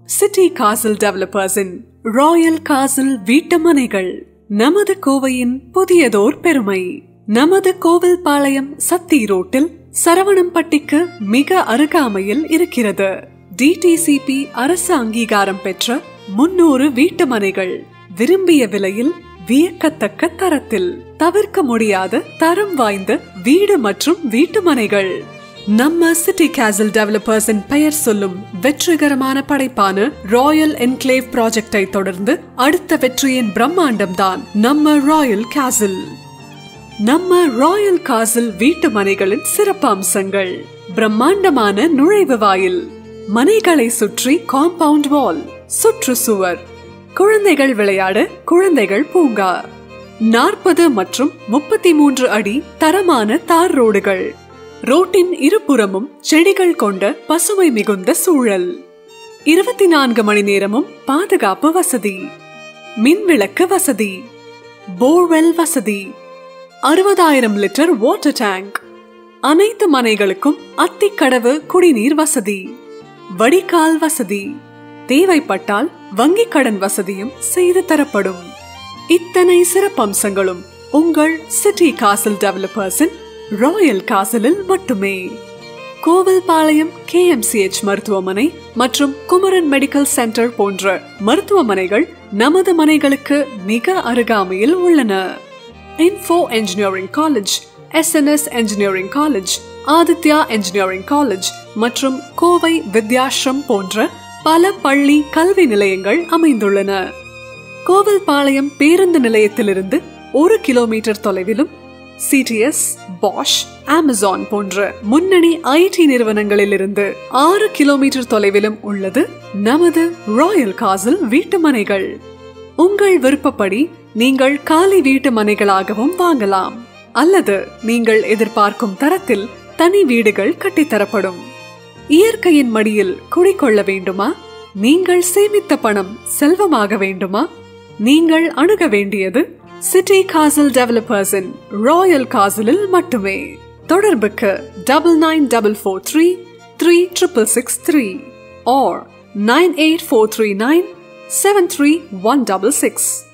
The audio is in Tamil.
சிட்டி காசில் டெவலப்பர்ஸின் ராயல் காசில் வீட்டுமனைகள் நமது கோவையின் புதியதோர் பெருமை நமது கோவில்பாளையம் சத்தி ரோட்டில் சரவணம்பட்டிக்கு மிக அருகாமையில் இருக்கிறது டிடிசிபி அரசு அங்கீகாரம் பெற்ற முன்னூறு வீட்டுமனைகள் விரும்பிய விலையில் வியக்கத்தக்க தரத்தில் தவிர்க்க முடியாத தரம் வாய்ந்த வீடு மற்றும் வீட்டுமனைகள் நம்ம சிட்டி கேசல் டெவலப்பர்ஸின் பெயர் சொல்லும் வெற்றிகரமான படைப்பான ராயல் என்க்ளேவ் ப்ராஜெக்டை தொடர்ந்து அடுத்த வெற்றியின் பிரம்மாண்டம் தான் நம்ம ராயல் கேசல் நம்ம ராயல் காசில் வீட்டு மனைகளின் சிறப்பு அம்சங்கள் பிரம்மாண்டமான நுழைவு வாயில் மனைகளை சுற்றி காம்பவுண்ட் வால் சுற்றுச்சுவர் குழந்தைகள் விளையாட குழந்தைகள் பூங்கா நாற்பது மற்றும் முப்பத்தி மூன்று அடி தரமான தார் ரோடுகள் ரோட்டின் இருபுறமும் செடிகள் கொண்ட பசுமை மிகுந்த சூழல் இருபத்தி நான்கு மணி நேரமும் பாதுகாப்பு வசதி மின்விளக்கு வசதி போர்வெல் வசதி அறுபதாயிரம் லிட்டர் வாட்டர் டேங்க் அனைத்து மனைகளுக்கும் அத்திக்கடவு குடிநீர் வசதி வடிகால் வசதி தேவைப்பட்டால் வங்கிக் கடன் வசதியும் செய்து தரப்படும் இத்தனை சிறப்பம்சங்களும் உங்கள் சிட்டி காசில் டெவலப்பர்ஸின் ராயல் காசிலில் மட்டுமே கோவில்பாளையம் கேஎம்சிஎச் மருத்துவமனை மற்றும் குமரன் மெடிக்கல் சென்டர் போன்ற மருத்துவமனைகள் நமது மனைகளுக்கு மிக அருகாமையில் உள்ளன Info engineering college SNS engineering college Aditya engineering college மற்றும் கோவை வித்யாஷ்ரம் போன்ற பல பள்ளி கல்வி நிலையங்கள் அமைந்துள்ளன கோவில்பாளையம் பேருந்து நிலையத்திலிருந்து ஒரு கிலோமீட்டர் தொலைவிலும் சிடிஎஸ் பாஷ் அமேசான் போன்ற முன்னணி ஐடி நிறுவனங்களிலிருந்து ஆறு கிலோமீட்டர் தொலைவிலும் உள்ளது நமது ராயல் காசில் வீட்டுமனைகள் உங்கள் விருப்பப்படி நீங்கள் காலி வீட்டு மனைகளாகவும் வாங்கலாம் அல்லது நீங்கள் எதிர்பார்க்கும் தரத்தில் தனி வீடுகள் கட்டித்தரப்படும் இயற்கையின் மடியில் குடிக்கொள்ள வேண்டுமா நீங்கள் சேமித்த பணம் செல்வமாக வேண்டுமா நீங்கள் அணுக வேண்டியது சிட்டி காசல் டெவலப்பர்ஸின் ராயல் காசலில் மட்டுமே தொடர்புக்கு double nine double four three three triple six three or nine eight four three nine seven three one double six